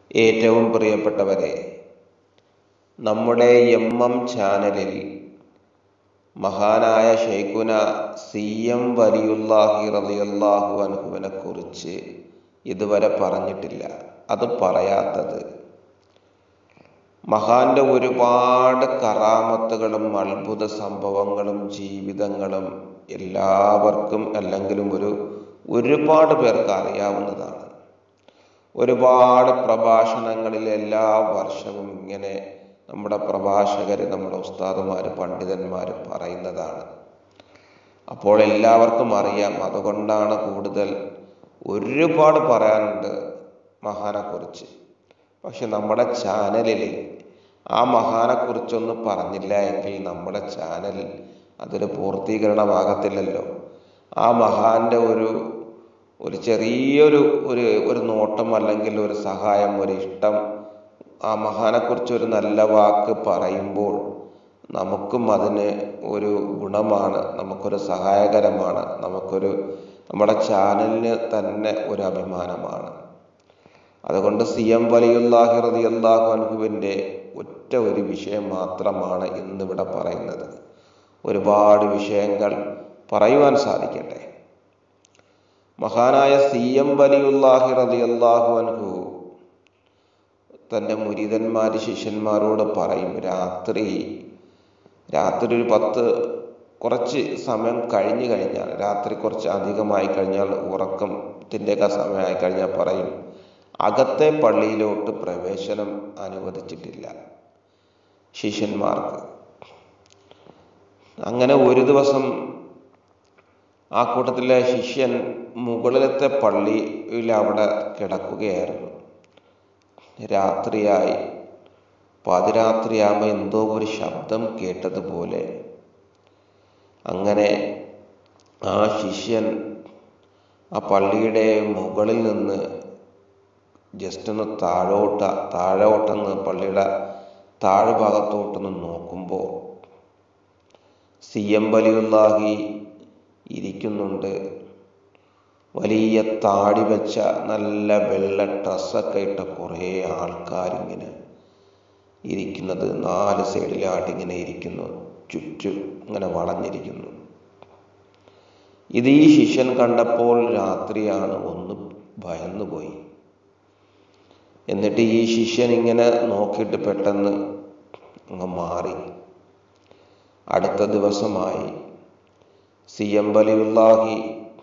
ഏറ്റവും പ്രിയപ്പെട്ടവരെ നമ്മുടെ എം എം ചാനലിൽ മഹാനായ ഷെയ്ഖുന സി എം വലിയുല്ലാഹി റളിയല്ലാഹു അൻഹുവിനെ കുറിച്ച് ഇതുവരെ പറഞ്ഞിട്ടില്ല അത് പറയാത്തത് മഹാന്റെ ഒരുപാട് കറാമത്തുകളും അത്ഭുത സംഭവങ്ങളും ജീവിതങ്ങളും എല്ലാവർക്കും അല്ലെങ്കിലും ഒരു ഒരുപാട് പേർക്ക് അറിയാവുന്നതാണ് ഒരുപാട് പ്രഭാഷണങ്ങളിൽ എല്ലാ വർഷവും ഇങ്ങനെ നമ്മുടെ പ്രഭാഷകർ നമ്മുടെ ഉസ്താദുമാർ പണ്ഡിതന്മാർ പറയുന്നതാണ് അപ്പോൾ എല്ലാവർക്കും അറിയാം അതുകൊണ്ടാണ് കൂടുതൽ ഒരുപാട് പറയാനുണ്ട് മഹാനെക്കുറിച്ച് പക്ഷെ നമ്മുടെ ചാനലിൽ ആ മഹാനെക്കുറിച്ചൊന്നും പറഞ്ഞില്ല എങ്കിൽ നമ്മുടെ ചാനൽ അതൊരു പൂർത്തീകരണമാകത്തില്ലല്ലോ ആ മഹാന്റെ ഒരു ഒരു ചെറിയൊരു ഒരു ഒരു നോട്ടം അല്ലെങ്കിൽ ഒരു സഹായം ഒരു ഇഷ്ടം ആ മഹാനെക്കുറിച്ച് ഒരു നല്ല വാക്ക് പറയുമ്പോൾ നമുക്കും അതിന് ഒരു ഗുണമാണ് നമുക്കൊരു സഹായകരമാണ് നമുക്കൊരു നമ്മുടെ ചാനലിന് തന്നെ ഒരു അഭിമാനമാണ് അതുകൊണ്ട് സി എം വലിയുല്ലാഹി റളിയല്ലാഹു അൻഹുവിൻ്റെ ഒറ്റ ഒരു വിഷയം മാത്രമാണ് ഇന്നിവിടെ പറയുന്നത് ഒരുപാട് വിഷയങ്ങൾ പറയുവാൻ സാധിക്കട്ടെ മഹാനായ സി എം വലിയുല്ലാഹി റളിയല്ലാഹു അൻഹു തൻ്റെ മുരിതന്മാർ ശിഷ്യന്മാരോട് പറയും രാത്രി രാത്രി ഒരു പത്ത് കുറച്ച് സമയം കഴിഞ്ഞു കഴിഞ്ഞാൽ രാത്രി കുറച്ച് അധികമായി കഴിഞ്ഞാൽ ഉറക്കത്തിൻ്റെയൊക്കെ സമയമായി കഴിഞ്ഞാൽ പറയും അകത്തെ പള്ളിയിലോട്ട് പ്രവേശനം അനുവദിച്ചിട്ടില്ല ശിഷ്യന്മാർക്ക് അങ്ങനെ ഒരു ദിവസം ആ കൂട്ടത്തിലെ ശിഷ്യൻ മുകളിലത്തെ പള്ളിയിൽ അവിടെ കിടക്കുകയായിരുന്നു രാത്രിയായി പാതിരാത്രിയാകുമ്പോൾ എന്തോ ഒരു ശബ്ദം കേട്ടതുപോലെ അങ്ങനെ ആ ശിഷ്യൻ ആ പള്ളിയുടെ മുകളിൽ നിന്ന് ജസ്റ്റ് ഒന്ന് താഴോട്ട താഴോട്ടൊന്ന് പള്ളിയുടെ താഴ്ഭാഗത്തോട്ടൊന്ന് നോക്കുമ്പോൾ സി എം വലിയുല്ലാഹി ഇരിക്കുന്നുണ്ട് വലിയ താടി വെച്ച നല്ല വെള്ള ഡ്രസ്സൊക്കെ ഇട്ട കുറേ ആൾക്കാരിങ്ങനെ ഇരിക്കുന്നത് നാല് സൈഡിലായിട്ട് ഇങ്ങനെ ഇരിക്കുന്നു ചുറ്റും ഇങ്ങനെ വളഞ്ഞിരിക്കുന്നു ഇത് ഈ ശിഷ്യൻ കണ്ടപ്പോൾ രാത്രിയാണ് ഒന്ന് ഭയന്നുപോയി എന്നിട്ട് ഈ ശിഷ്യൻ ഇങ്ങനെ നോക്കിയിട്ട് പെട്ടെന്ന് അങ്ങ് മാറി അടുത്ത ദിവസമായി സി എം വലിയുല്ലാഹി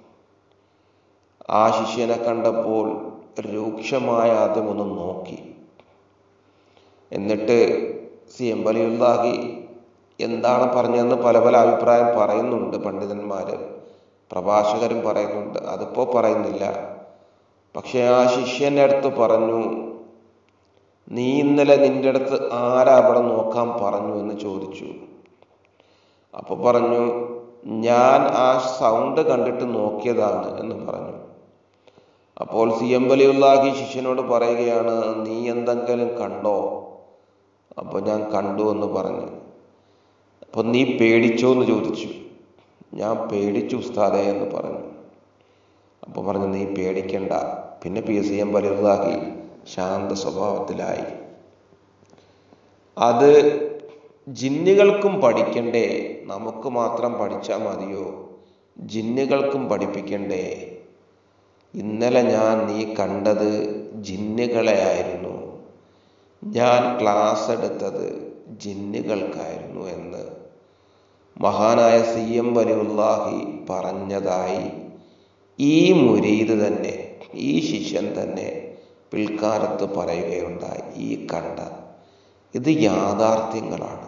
ആ ശിഷ്യനെ കണ്ടപ്പോൾ രൂക്ഷമായ ആദ്യം ഒന്ന് നോക്കി എന്നിട്ട് സി എം വലിയുല്ലാഹി എന്താണ് പറഞ്ഞതെന്ന് പല പല അഭിപ്രായം പറയുന്നുണ്ട് പണ്ഡിതന്മാർ പ്രഭാഷകരും പറയുന്നുണ്ട് അതിപ്പോൾ പറയുന്നില്ല പക്ഷെ ആ ശിഷ്യൻ്റെ അടുത്ത് പറഞ്ഞു നീ ഇന്നലെ നിന്റെ അടുത്ത് ആരാ അവിടെ നോക്കാൻ പറഞ്ഞു എന്ന് ചോദിച്ചു അപ്പോൾ പറഞ്ഞു ഞാൻ ആ സൗണ്ട് കണ്ടിട്ട് നോക്കിയതാണ് എന്ന് പറഞ്ഞു അപ്പോൾ സി എം വലിയുള്ളാഹി ശിഷ്യനോട് പറയുകയാണ് നീ എന്തെങ്കിലും കണ്ടോ അപ്പോൾ ഞാൻ കണ്ടു എന്ന് പറഞ്ഞു അപ്പോൾ നീ പേടിച്ചോ എന്ന് ചോദിച്ചു ഞാൻ പേടിച്ചു ഉസ്താദെ എന്ന് പറഞ്ഞു അപ്പോൾ പറഞ്ഞു നീ പേടിക്കണ്ട പിന്നെ പി സി എം വലിയുള്ളാഹി ശാന്ത സ്വഭാവത്തിലായി അത് ജിന്നുകൾക്കും പഠിക്കണ്ടേ നമുക്ക് മാത്രം പഠിച്ചാൽ മതിയോ ജിന്നുകൾക്കും പഠിപ്പിക്കണ്ടേ ഇന്നലെ ഞാൻ നീ കണ്ടത് ജിന്നുകളെ ആയിരുന്നു ഞാൻ ക്ലാസ് എടുത്തത് ജിന്നുകൾക്കായിരുന്നു എന്ന് മഹാനായ സി എം വലിയുല്ലാഹി പറഞ്ഞതായി ഈ മുരീദ് തന്നെ ഈ ശിഷ്യൻ തന്നെ പിൽക്കാലത്ത് പറയുകയുണ്ടായി ഈ കണ്ട ഇത് യാഥാർത്ഥ്യങ്ങളാണ്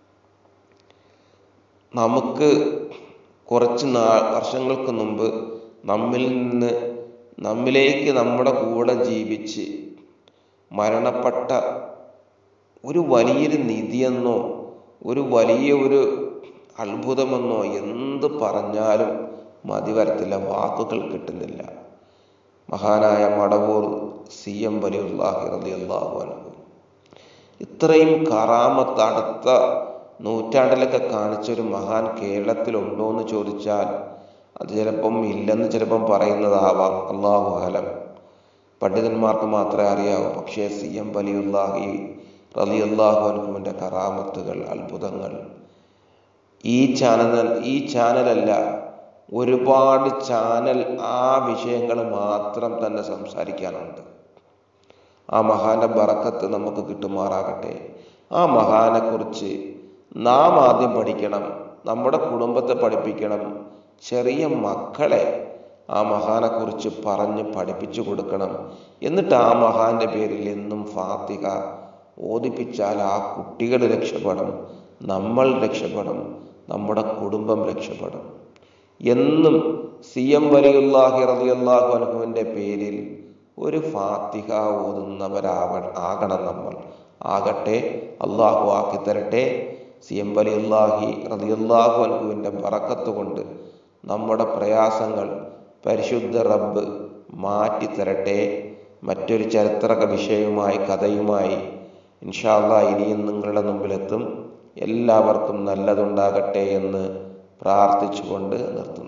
നമുക്ക് കുറച്ച് നാ വർഷങ്ങൾക്ക് മുമ്പ് നമ്മിൽ നിന്ന് നമ്മിലേക്ക് നമ്മുടെ കൂടെ ജീവിച്ച് മരണപ്പെട്ട ഒരു വലിയൊരു നിധിയെന്നോ ഒരു വലിയ ഒരു അത്ഭുതമെന്നോ എന്ത് പറഞ്ഞാലും മതി വരത്തില്ല വാക്കുകൾ കിട്ടുന്നില്ല മഹാനായ മടവൂർ സി എം വലിയുള്ളാഹി റളിയല്ലാഹു അൻഹു ഇത്രയും കറാമത്ത് അടുത്ത നൂറ്റാണ്ടിലൊക്കെ കാണിച്ചൊരു മഹാൻ കേരളത്തിലുണ്ടോ എന്ന് ചോദിച്ചാൽ അത് ചിലപ്പം ഇല്ലെന്ന് ചിലപ്പം പറയുന്നതാവാം അള്ളാഹു അലം പണ്ഡിതന്മാർക്ക് മാത്രമേ അറിയാവൂ പക്ഷേ സി എം വലിയുല്ലാഹി റലിയല്ലാഹു അൻഹുവിൻ്റെ കറാമത്തുകൾ അത്ഭുതങ്ങൾ ഈ ചാനൽ ഈ ചാനലല്ല ഒരുപാട് ചാനൽ ആ വിഷയങ്ങൾ മാത്രം തന്നെ സംസാരിക്കാനുണ്ട് ആ മഹാന്റെ ബറക്കത്ത് നമുക്ക് കിട്ടുമാറാകട്ടെ ആ മഹാനെക്കുറിച്ച് നാം ആദ്യം പഠിക്കണം നമ്മുടെ കുടുംബത്തെ പഠിപ്പിക്കണം ചെറിയ മക്കളെ ആ മഹാനെക്കുറിച്ച് പറഞ്ഞ് പഠിപ്പിച്ചു കൊടുക്കണം എന്നിട്ട് ആ മഹാന്റെ പേരിൽ എന്നും ഫാത്തിക ഓദിപ്പിച്ചാൽ ആ കുട്ടികൾ രക്ഷപ്പെടും നമ്മൾ രക്ഷപ്പെടും നമ്മുടെ കുടുംബം രക്ഷപ്പെടും എന്നും സി എം വലിയുല്ലാഹി റളിയല്ലാഹു അൻഹുവിൻ്റെ പേരിൽ ഒരു ഫാത്തിഹ ഓതുന്നവരാവ ആകണം നമ്മൾ ആകട്ടെ അള്ളാഹു ആക്കി തരട്ടെ സി എം വലിയുല്ലാഹി റളിയല്ലാഹു അൻഹുവിൻ്റെ ബറക്കത്ത് കൊണ്ട് നമ്മുടെ പ്രയാസങ്ങൾ പരിശുദ്ധ റബ്ബ് മാറ്റി തരട്ടെ മറ്റൊരു ചരിത്ര വിഷയവുമായി കഥയുമായി ഇൻഷാല്ല ഇനിയും നിങ്ങളുടെ മുമ്പിലെത്തും എല്ലാവർക്കും നല്ലതുണ്ടാകട്ടെ എന്ന് പ്രാർത്ഥിച്ചുകൊണ്ട് നിർത്തുന്നു